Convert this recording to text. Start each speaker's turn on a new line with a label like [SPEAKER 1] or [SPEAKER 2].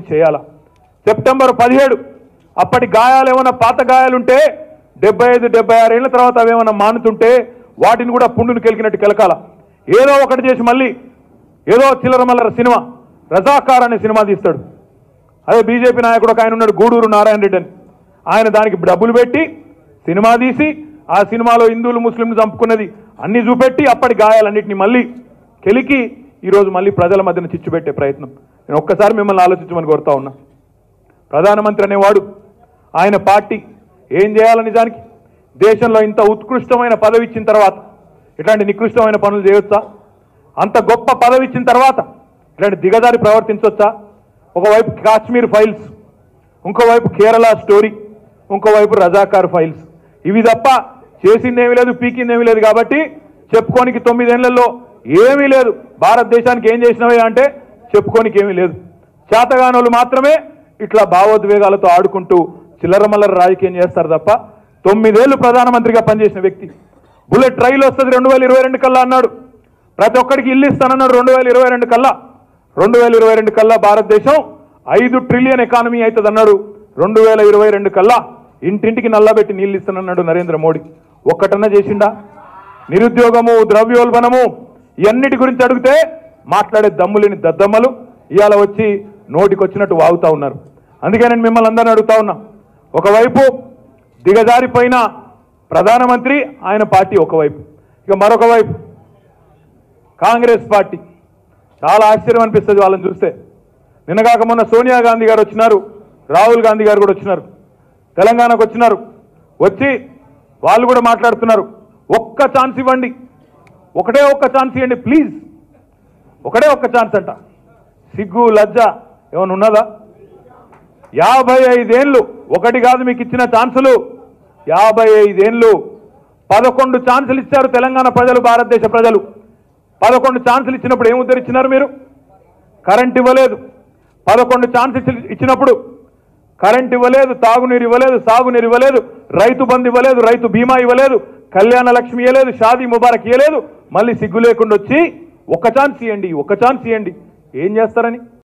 [SPEAKER 1] చేయాలా సెప్టెంబర్ పదిహేడు అప్పటి గాయాలు ఏమైనా పాత గాయాలుంటే డెబ్బై ఐదు డెబ్బై ఆరు ఏళ్ళ తర్వాత అవి ఏమైనా మానుతుంటే వాటిని కూడా పుండును కెలికినట్టు కెలకాల ఏదో ఒకటి చేసి మళ్ళీ ఏదో చిల్లర మల్లర సినిమా రజాకార్ అనే సినిమా తీస్తాడు అదే బీజేపీ నాయకుడు ఒక ఆయన ఉన్నాడు గూడూరు నారాయణ రెడ్డి అని ఆయన దానికి డబ్బులు పెట్టి సినిమా తీసి ఆ సినిమాలో హిందువులు ముస్లింలు చంపుకున్నది అన్ని చూపెట్టి అప్పటి గాయాలన్నింటినీ మళ్ళీ కెలికి ఈరోజు మళ్ళీ ప్రజల మధ్యన చిచ్చు పెట్టే ప్రయత్నం నేను ఒక్కసారి మిమ్మల్ని ఆలోచించమని కోరుతా ఉన్నా ప్రధానమంత్రి అనేవాడు ఆయన పార్టీ ఏం చేయాలి నిజానికి దేశంలో ఇంత ఉత్కృష్టమైన పదవి ఇచ్చిన తర్వాత ఇట్లాంటి నికృష్టమైన పనులు చేయొచ్చా అంత గొప్ప పదవి ఇచ్చిన తర్వాత ఇట్లాంటి దిగజారి ప్రవర్తించవచ్చా ఒకవైపు కాశ్మీర్ ఫైల్స్ ఇంకోవైపు కేరళ స్టోరీ ఇంకోవైపు రజాకార్ ఫైల్స్ ఇవి తప్ప చేసిందేమీ లేదు పీకిందేమీ లేదు కాబట్టి చెప్పుకోనికి తొమ్మిదేళ్లలో ఏమీ లేదు భారతదేశానికి ఏం చేసినవే అంటే చెప్పుకోనికి ఏమీ లేదు చేతగానోళ్ళు మాత్రమే ఇట్లా భావోద్వేగాలతో ఆడుకుంటూ చిల్లర మల్లర రాజకీయం చేస్తారు తప్ప తొమ్మిదేళ్లు ప్రధానమంత్రిగా పనిచేసిన వ్యక్తి బుల్లెట్ రైలు వస్తుంది రెండు వేల ఇరవై రెండు కల్లా అన్నాడు ప్రతి ఒక్కడికి ఇల్లు ఇస్తానన్నాడు రెండు వేల ఇరవై రెండు కల్లా రెండు వేల ఇరవై రెండు కల్లా భారతదేశం ఐదు ట్రిలియన్ ఎకానమీ అవుతుంది అన్నాడు రెండు వేల ఇరవై రెండు కల్లా ఇంటింటికి నల్లబెట్టి నీళ్ళు ఇస్తానన్నాడు నరేంద్ర మోడీ ఒక్కటన్నా చేసిండా నిరుద్యోగము ద్రవ్యోల్బణము ఇవన్నిటి గురించి అడిగితే మాట్లాడే దమ్ములేని దద్దమ్మలు ఇవాళ వచ్చి నోటికి వచ్చినట్టు వాగుతా ఉన్నారు అందుకే నేను మిమ్మల్ని అందరిని అడుగుతా ఉన్నా ఒకవైపు దిగజారిపోయిన ప్రధానమంత్రి ఆయన పార్టీ ఒకవైపు ఇక మరొక వైపు కాంగ్రెస్ పార్టీ చాలా ఆశ్చర్యం అనిపిస్తుంది వాళ్ళని చూస్తే నిన్నగాక మొన్న సోనియా గాంధీ గారు వచ్చినారు రాహుల్ గాంధీ గారు కూడా వచ్చినారు తెలంగాణకు వచ్చినారు వచ్చి వాళ్ళు కూడా మాట్లాడుతున్నారు ఒక్క ఛాన్స్ ఇవ్వండి ఒకటే ఒక్క ఛాన్స్ ఇవ్వండి ప్లీజ్ ఒకటే ఒక్క ఛాన్స్ అంట సిగ్గు లజ్జ ఏమైనా ఉన్నదా యాభై ఐదేళ్ళు ఒకటి కాదు మీకు ఇచ్చిన ఛాన్సులు యాభై ఐదేళ్ళు పదకొండు ఛాన్సులు ఇచ్చారు తెలంగాణ ప్రజలు భారతదేశ ప్రజలు పదకొండు ఛాన్సులు ఇచ్చినప్పుడు ఏం ఉద్ధరించినారు మీరు కరెంట్ ఇవ్వలేదు పదకొండు ఛాన్స్ ఇచ్చి- ఇచ్చినప్పుడు కరెంట్ ఇవ్వలేదు తాగునీరు ఇవ్వలేదు సాగునీరు ఇవ్వలేదు రైతు బంధు ఇవ్వలేదు రైతు బీమా ఇవ్వలేదు కళ్యాణ లక్ష్మి ఇవ్వలేదు షాదీ ముబారక్ ఇవ్వలేదు మళ్ళీ సిగ్గు లేకుండా వచ్చి ఒక్క ఛాన్స్ ఇవ్వండి ఒక్క ఛాన్స్ ఇవ్వండి ఏం చేస్తారని